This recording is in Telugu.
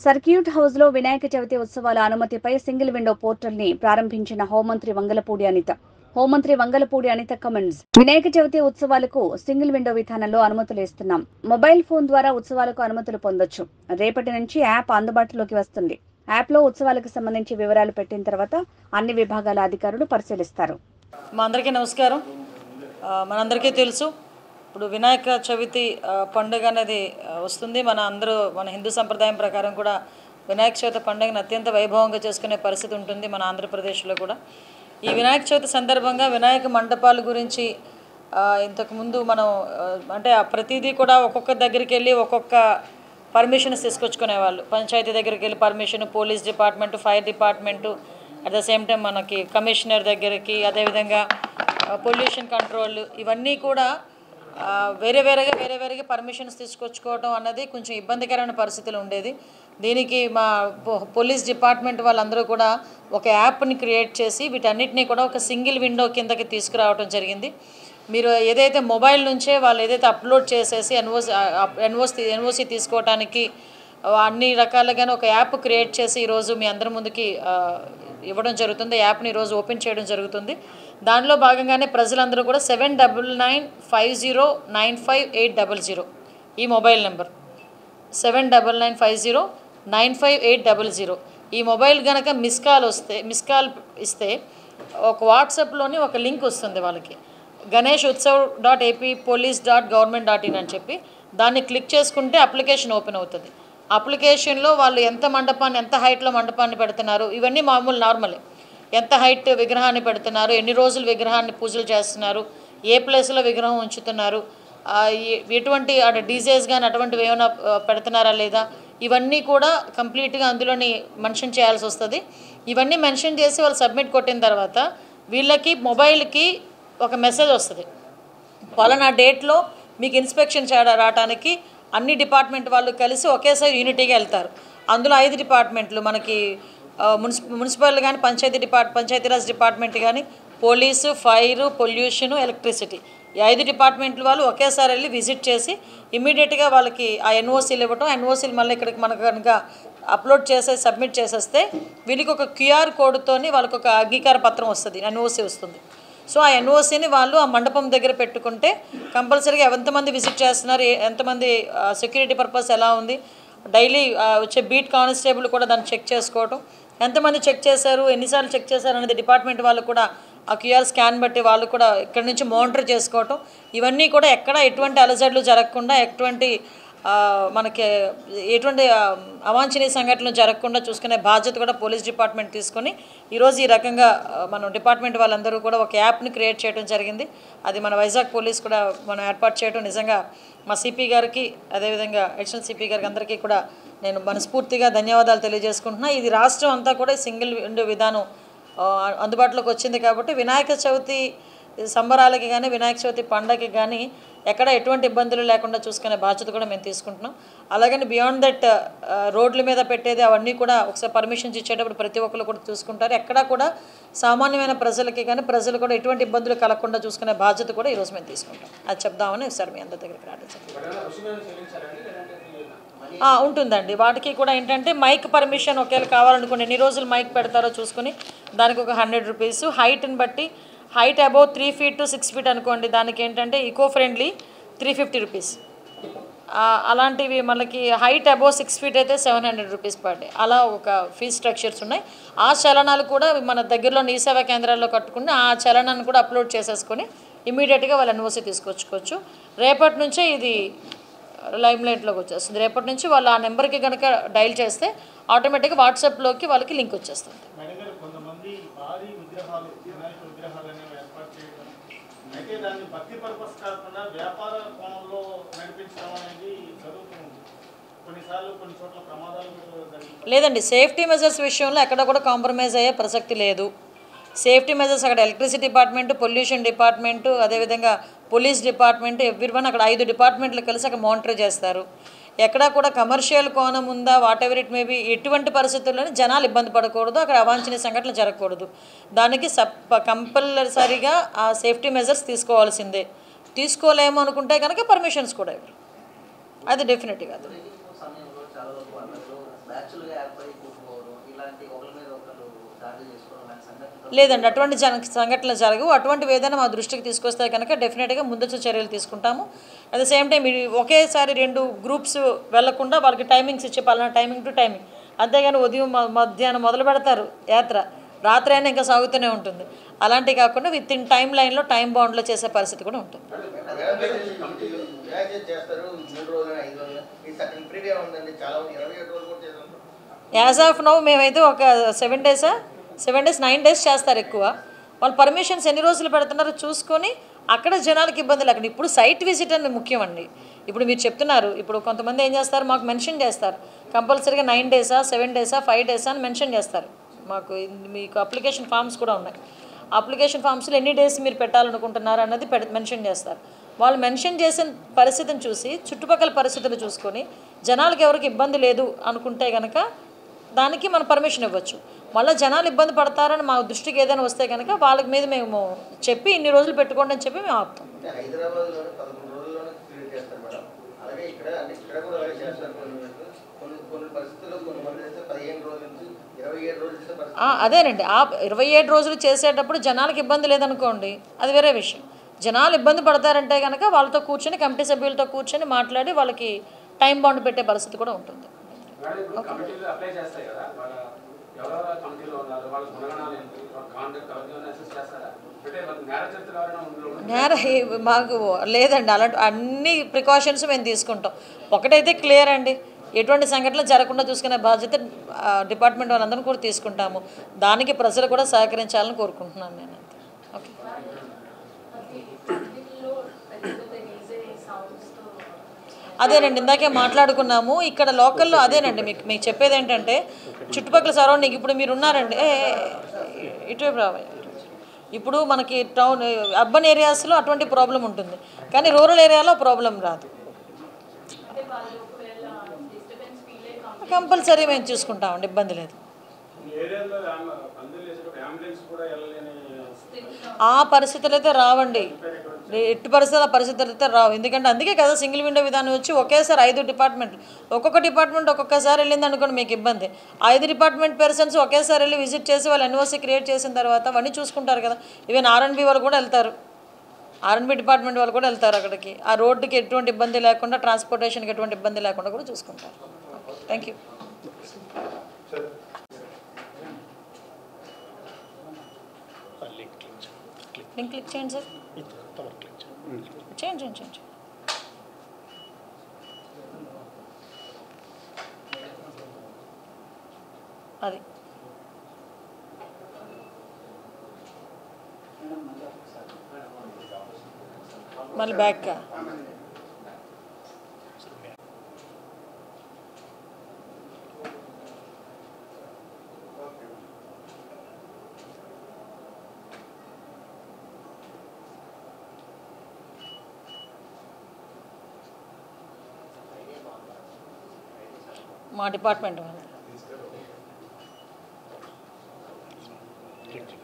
సర్క్యూట్ హౌస్ లో వినాయక చవితి ఉత్సవాల అనుమతిపై సింగిల్ విండో పోర్టల్ ని ప్రారంభించిన హోంమంత్రి వంగలపూడి అనిత హోంమంత్రి వంగలపూడి అనిత కమెంట్స్ వినాయక చవితి ఉత్సవాలకు సింగిల్ విండో విధానంలో అనుమతులు ఇస్తున్నాం మొబైల్ ఫోన్ ద్వారా ఉత్సవాలకు అనుమతులు పొందొచ్చు రేపటి నుంచి యాప్ అందుబాటులోకి వస్తుంది యాప్ లో ఉత్సవాలకు సంబంధించి వివరాలు పెట్టిన తర్వాత అన్ని విభాగాల అధికారులు పరిశీలిస్తారు మా అందరికీ నమస్కారం ఆ, మనందరికీ తెలుసు ఇప్పుడు వినాయక చవితి ఆ, పండుగ అనేది ఆ, వస్తుంది మన అందరూ మన హిందూ సంప్రదాయం ప్రకారం కూడా వినాయక చవితి పండుగను అత్యంత వైభవంగా చేసుకునే పరిస్థితి ఉంటుంది మన ఆంధ్రప్రదేశ్లో కూడా ఈ వినాయక చవితి సందర్భంగా వినాయక మండపాల గురించి ఆ, ఇంతకుముందు మనం ఆ, అంటే ఆ ప్రతిదీ కూడా ఒక్కొక్క దగ్గరికి వెళ్ళి ఒక్కొక్క పర్మిషన్స్ తీసుకొచ్చుకునేవాళ్ళు పంచాయతీ దగ్గరికి వెళ్ళి permission police department fire department at the same time మనకి కమిషనర్ దగ్గరికి అదేవిధంగా పొల్యూషన్ కంట్రోల్ ఇవన్నీ కూడా ఆ, వేరే వేరేగా వేరే వేరేగా పర్మిషన్స్ తీసుకొచ్చుకోవడం అన్నది కొంచెం ఇబ్బందికరమైన పరిస్థితులు ఉండేది దీనికి మా పో- పోలీస్ డిపార్ట్మెంట్ వాళ్ళందరూ కూడా ఒక యాప్ని క్రియేట్ చేసి వీటన్నిటిని కూడా ఒక సింగిల్ విండో కిందకి తీసుకురావడం జరిగింది మీరు ఏదైతే మొబైల్ నుంచే వాళ్ళు ఏదైతే అప్లోడ్ చేసేసి ఎన్ఓసి ఎన్ఓసి ఎన్ఓసి తీసుకోవడానికి అన్ని రకాలుగానే ఒక యాప్ క్రియేట్ చేసి ఈరోజు మీ అందరి ముందుకి ఆ, ఇవ్వడం జరుగుతుంది యాప్ని ఈరోజు ఓపెన్ చేయడం జరుగుతుంది దానిలో భాగంగానే ప్రజలందరూ కూడా seven double nine five zero nine five eight double zero ఈ mobile number seven double nine five zero nine five eight double zero ఈ మొబైల్ కనుక మిస్ కాల్ వస్తే మిస్ కాల్ ఇస్తే ఒక వాట్సాప్లోని ఒక లింక్ వస్తుంది వాళ్ళకి Ganesh Utsav dot AP police dot government dot in అని చెప్పి దాన్ని క్లిక్ చేసుకుంటే అప్లికేషన్ ఓపెన్ అవుతుంది అప్లికేషన్లో వాళ్ళు ఎంత మండపాన్ని ఎంత హైట్లో మండపాన్ని పెడుతున్నారు ఇవన్నీ మామూలు నార్మలే ఎంత హైట్ విగ్రహాన్ని పెడుతున్నారు ఎన్ని రోజులు విగ్రహాన్ని పూజలు చేస్తున్నారు ఏ ప్లేస్లో విగ్రహం ఉంచుతున్నారు ఆ, ఎ- ఎటువంటి అటు డీజేస్ కానీ అటువంటివి ఏమైనా ఆ, పెడుతున్నారా లేదా ఇవన్నీ కూడా కంప్లీట్గా అందులోని మెన్షన్ చేయాల్సి వస్తుంది ఇవన్నీ మెన్షన్ చేసి వాళ్ళు సబ్మిట్ కొట్టిన తర్వాత వీళ్ళకి మొబైల్కి ఒక మెసేజ్ వస్తుంది పలానా డేట్లో మీకు ఇన్స్పెక్షన్ చేయడా రావడానికి అన్ని డిపార్ట్మెంట్ వాళ్ళు కలిసి ఒకేసారి యూనిటీగా వెళ్తారు అందులో ఐదు డిపార్ట్మెంట్లు మనకి ఆ, మున్సి మున్సిపల్ కానీ పంచాయతీ డిపార్ట్ పంచాయతీరాజ్ డిపార్ట్మెంట్ కానీ పోలీసు ఫైర్ పొల్యూషను ఎలక్ట్రిసిటీ ఈ ఐదు డిపార్ట్మెంట్లు వాళ్ళు ఒకేసారి వెళ్ళి విజిట్ చేసి ఇమీడియట్గా వాళ్ళకి ఆ ఎన్ఓసీలు ఇవ్వటం ఎన్ఓసీలు మళ్ళీ ఇక్కడికి మనకు కనుక అప్లోడ్ చేసే సబ్మిట్ చేసేస్తే వీళ్ళకి ఒక క్యూఆర్ కోడ్తోని వాళ్ళకి ఒక అంగీకార పత్రం వస్తుంది ఎన్ఓసీ వస్తుంది సో ఆ ఎన్ఓసీని వాళ్ళు ఆ మండపం దగ్గర పెట్టుకుంటే కంపల్సరీగా ఎంతమంది విజిట్ చేస్తున్నారు ఏ- ఎంతమంది సెక్యూరిటీ పర్పస్ ఎలా ఉంది డైలీ వచ్చే బీట్ కానిస్టేబుల్ కూడా దాన్ని చెక్ చేసుకోవటం ఎంతమంది చెక్ చేశారు ఎన్నిసార్లు చెక్ చేశారు అనేది డిపార్ట్మెంట్ వాళ్ళు కూడా ఆ క్యూఆర్ స్కాన్ బట్టి వాళ్ళు కూడా ఇక్కడి నుంచి మానిటర్ చేసుకోవటం ఇవన్నీ కూడా ఎక్కడ ఎటువంటి అలజడులు జరగకుండా ఎటువంటి ఆ, మనకి ఎటువంటి ఆ, అవాంఛనీయ సంఘటనలు జరగకుండా చూసుకునే బాధ్యత కూడా పోలీస్ డిపార్ట్మెంట్ తీసుకొని ఈరోజు ఈ రకంగా ఆ, మనం డిపార్ట్మెంట్ వాళ్ళందరూ కూడా ఒక యాప్ని క్రియేట్ చేయడం జరిగింది అది మన వైజాగ్ పోలీస్ కూడా మనం ఏర్పాటు చేయడం నిజంగా మా సిపి గారికి అదేవిధంగా అడిషనల్ సిపి గారికి అందరికీ కూడా నేను మనస్ఫూర్తిగా ధన్యవాదాలు తెలియజేసుకుంటున్నా ఇది రాష్ట్రం అంతా కూడా సింగిల్ విండో విధానం ఆ, అందుబాటులోకి వచ్చింది కాబట్టి వినాయక చవితి సంబరాలకి కానీ వినాయక చవితి పండగకి కానీ ఎక్కడ ఎటువంటి ఇబ్బందులు లేకుండా చూసుకునే బాధ్యత కూడా మేము తీసుకుంటున్నాం అలాగని బియాండ్ దట్ రోడ్ల మీద పెట్టేది అవన్నీ కూడా ఒకసారి పర్మిషన్స్ ఇచ్చేటప్పుడు ప్రతి ఒక్కరు కూడా చూసుకుంటారు ఎక్కడా కూడా సామాన్యమైన ప్రజలకి కానీ ప్రజలు కూడా ఎటువంటి ఇబ్బందులు కలగకుండా చూసుకునే బాధ్యత కూడా ఈరోజు మేము తీసుకుంటాం అది చెప్దామని ఒకసారి మీ అందరి దగ్గరికి రావడం ఆ, ఉంటుందండి వాటికి కూడా ఏంటంటే మైక్ పర్మిషన్ ఒకవేళ కావాలనుకోండి ఎన్ని రోజులు మైక్ పెడతారో చూసుకుని దానికి ఒక హండ్రెడ్ రూపీస్ హైట్ని బట్టి height above three feet to six feet అనుకోండి దానికి ఏంటంటే eco friendly three fifty rupees అలాంటివి మనకి హైట్ అబౌవ్ సిక్స్ ఫీట్ అయితే seven hundred rupees per day అలా ఒక ఫీజ్ స్ట్రక్చర్స్ ఉన్నాయి ఆ చలనాలు కూడా మన దగ్గరలో ఈ సేవా కేంద్రాల్లో కట్టుకుని ఆ చలనాన్ని కూడా అప్లోడ్ చేసేసుకొని ఇమీడియట్గా వాళ్ళ ఎన్ఓసి తీసుకొచ్చుకోవచ్చు రేపటి నుంచే ఇది లైమ్ లైట్లోకి వచ్చేస్తుంది రేపటి నుంచి వాళ్ళు ఆ నెంబర్కి కనుక డైల్ చేస్తే ఆటోమేటిక్గా వాట్సాప్లోకి వాళ్ళకి లింక్ వచ్చేస్తుంది మేడం గారు కొంతమంది భారీ విగ్రహాలు వినాయక విగ్రహాలు అనేవి ఏర్పాటు చేయడం అయితే దాన్ని భక్తి పర్పస్ కాకుండా వ్యాపార కోణంలో నడిపించడం అనేది జరుగుతుంది కొన్నిసార్లు కొన్ని చోట్ల ప్రమాదాలు కూడా జరుగుతాయి లేదండి సేఫ్టీ మెజర్స్ విషయంలో ఎక్కడ కూడా కాంప్రమైజ్ అయ్యే ప్రసక్తి లేదు సేఫ్టీ మెజర్స్ అక్కడ ఎలక్ట్రిసిటీ డిపార్ట్మెంట్ పొల్యూషన్ డిపార్ట్మెంట్ అదేవిధంగా పోలీస్ డిపార్ట్మెంట్ ఎవ్రీ వన్ అక్కడ ఐదు డిపార్ట్మెంట్లు కలిసి అక్కడ మానిటర్ చేస్తారు ఎక్కడా కూడా కమర్షియల్ కోణం ఉందా వాట్ ఎవర్ ఇట్ మేబీ ఎటువంటి పరిస్థితుల్లోనే జనాలు ఇబ్బంది పడకూడదు అక్కడ అవాంఛనీయ సంఘటనలు జరగకూడదు దానికి సప్ కంపల్సరీగా ఆ సేఫ్టీ మెజర్స్ తీసుకోవాల్సిందే తీసుకోలేము అనుకుంటే కనుక పర్మిషన్స్ కూడా ఇవ్వరు అది డెఫినెట్గా అది సమయంలో చాలా వరకు అందరూ బ్యాచులుగా ఏర్పడి కూర్చుకోవడం ఇలాంటి ఒకరి మీద ఒకరు దాడులు చేసుకోవడం లాంటి సంఘటనలు లేదండి అటువంటి జన సంఘటనలు జరగవు అటువంటివి ఏదైనా మా దృష్టికి తీసుకొస్తే కనుక డెఫినెట్గా ముందస్తు చర్యలు తీసుకుంటాము అట్ ద సేమ్ టైం ఒకేసారి రెండు గ్రూప్స్ వెళ్లకుండా వాళ్ళకి టైమింగ్స్ ఇచ్చే పలానా టైమింగ్ టు టైమింగ్ అంతేగాని ఉదయం మ- మధ్యాహ్నం మొదలు పెడతారు యాత్ర రాత్రి అయినా ఇంకా సాగుతూనే ఉంటుంది అలాంటివి కాకుండా విత్ ఇన్ టైం లైన్లో టైం బౌండ్లో చేసే పరిస్థితి కూడా ఉంటుంది కమిటీలు వినాయక చేస్తారు మూడు రోజులు ఐదు రోజులు ఈ సర్టన్ పీరియడ్ ఉందండి చాలా మంది ఇరవై ఏడు రోజులు కూడా చేస్తారు యాజ్ ఆఫ్ నౌ మేమైతే ఒక సెవెన్ డేసా సెవెన్ డేస్ నైన్ డేస్ చేస్తారు ఎక్కువ వాళ్ళు పర్మిషన్స్ ఎన్ని రోజులు పెడుతున్నారో చూసుకొని అక్కడ జనాలకు ఇబ్బంది లేకుండా ఇప్పుడు సైట్ విజిట్ అనేది ముఖ్యం అండి ఇప్పుడు మీరు చెప్తున్నారు ఇప్పుడు కొంతమంది ఏం చేస్తారు మాకు మెన్షన్ చేస్తారు కంపల్సరీగా నైన్ డేసా సెవెన్ డేసా ఫైవ్ డేసా అని మెన్షన్ చేస్తారు మాకు ఇన్- మీకు అప్లికేషన్ ఫామ్స్ కూడా ఉన్నాయి అప్లికేషన్ ఫామ్స్లో ఎన్ని డేస్ మీరు పెట్టాలనుకుంటున్నారు అన్నది పెడ మెన్షన్ చేస్తారు వాళ్ళు మెన్షన్ చేసిన పరిస్థితిని చూసి చుట్టుపక్కల పరిస్థితులు చూసుకొని జనాలకు ఎవరికి ఇబ్బంది లేదు అనుకుంటే కనుక దానికి మనం పర్మిషన్ ఇవ్వచ్చు మళ్ళీ జనాలు ఇబ్బంది పడతారని మా దృష్టికి ఏదైనా వస్తే కనుక వాళ్ళకి మీద మేము చెప్పి ఇన్ని రోజులు పెట్టుకోండి అని చెప్పి మేము ఆపుతాం అంటే హైదరాబాద్లోనే పదకొండు రోజుల్లోనే క్లియర్ చేస్తారు మేడం అలాగే ఇక్కడ అంటే ఇక్కడ కూడా అలాగే చేస్తారు కొన్ని కొన్ని కొన్ని పరిస్థితుల్లో కొన్ని మంది చేస్తే పదిహేను రోజుల నుంచి ఇరవై ఏడు రోజులు చేసే పరిస్థితి ఆ, అదేనండి ఆ ఇరవై ఏడు రోజులు చేసేటప్పుడు జనాలకు ఇబ్బంది లేదనుకోండి అది వేరే విషయం జనాలు ఇబ్బంది పడతారంటే కనుక వాళ్ళతో కూర్చొని కమిటీ సభ్యులతో కూర్చొని మాట్లాడి వాళ్ళకి టైం బాండ్ పెట్టే పరిస్థితి కూడా ఉంటుంది మేడం ఇప్పుడు కమిటీలు అప్లై చేస్తాయి కదా వాళ్ళ ఎవరెవరు కమిటీలో ఉన్నారు వాళ్ళ గుణగణాలు ఏంటి వాళ్ళ కాంటాక్ట్ అవన్నీ అసెస్ చేస్తారా అంటే వాళ్ళ నేర చరిత్ర ఎవరైనా ఉందో నేర మాకు లేదండి అలాంటి అన్ని ప్రికాషన్స్ మేము తీసుకుంటాం ఒకటైతే క్లియర్ అండి ఎటువంటి సంఘటనలు జరగకుండా చూసుకునే బాధ్యత ఆ, డిపార్ట్మెంట్ వాళ్ళందరం కూడా తీసుకుంటాము దానికి ప్రజలు కూడా సహకరించాలని కోరుకుంటున్నాను నేను అంతే ఓకే అదేనండి ఇందాకే మాట్లాడుకున్నాము ఇక్కడ లోకల్లో అదేనండి మీకు మీకు చెప్పేది ఏంటంటే చుట్టుపక్కల సరౌండింగ్ ఇప్పుడు మీరు ఉన్నారండి ఏ, ఏ, ఇటువైపు రావాలి ఇప్పుడు మనకి టౌన్ అర్బన్ ఏరియాస్లో అటువంటి ప్రాబ్లం ఉంటుంది కానీ రూరల్ ఏరియాలో ప్రాబ్లం రాదు కంపల్సరీ మేము చూసుకుంటామండి ఇబ్బంది లేదు ఏరియాలో అందరూ వేసేటప్పుడు అంబులెన్స్ కూడా వెళ్ళలేని ఆ పరిస్థితులు అయితే రావండి ఎట్టి పరిస్థితులు ఆ పరిస్థితులు అయితే రావు ఎందుకంటే అందుకే కదా సింగిల్ విండో విధానం వచ్చి ఒకేసారి ఐదు డిపార్ట్మెంట్ ఒక్కొక్క డిపార్ట్మెంట్ ఒక్కొక్కసారి వెళ్ళింది అనుకోండి మీకు ఇబ్బంది ఐదు డిపార్ట్మెంట్ పర్సన్స్ ఒకేసారి వెళ్ళి విజిట్ చేసి వాళ్ళు ఎన్ఓసీ క్రియేట్ చేసిన తర్వాత అవన్నీ చూసుకుంటారు కదా ఈవెన్ ఆర్ఎన్బి వాళ్ళు కూడా వెళ్తారు ఆర్ఎన్బి డిపార్ట్మెంట్ వాళ్ళు కూడా వెళ్తారు అక్కడికి ఆ రోడ్డుకి ఎటువంటి ఇబ్బంది లేకుండా ట్రాన్స్పోర్టేషన్కి ఎటువంటి ఇబ్బంది లేకుండా కూడా చూసుకుంటారు థ్యాంక్ యూ లింక్ క్లిక్ చేయండి సార్ చేయండి చేయండి చేయండి అది మళ్ళీ బ్యాక్ మా డిపార్ట్మెంట్ వాళ్ళు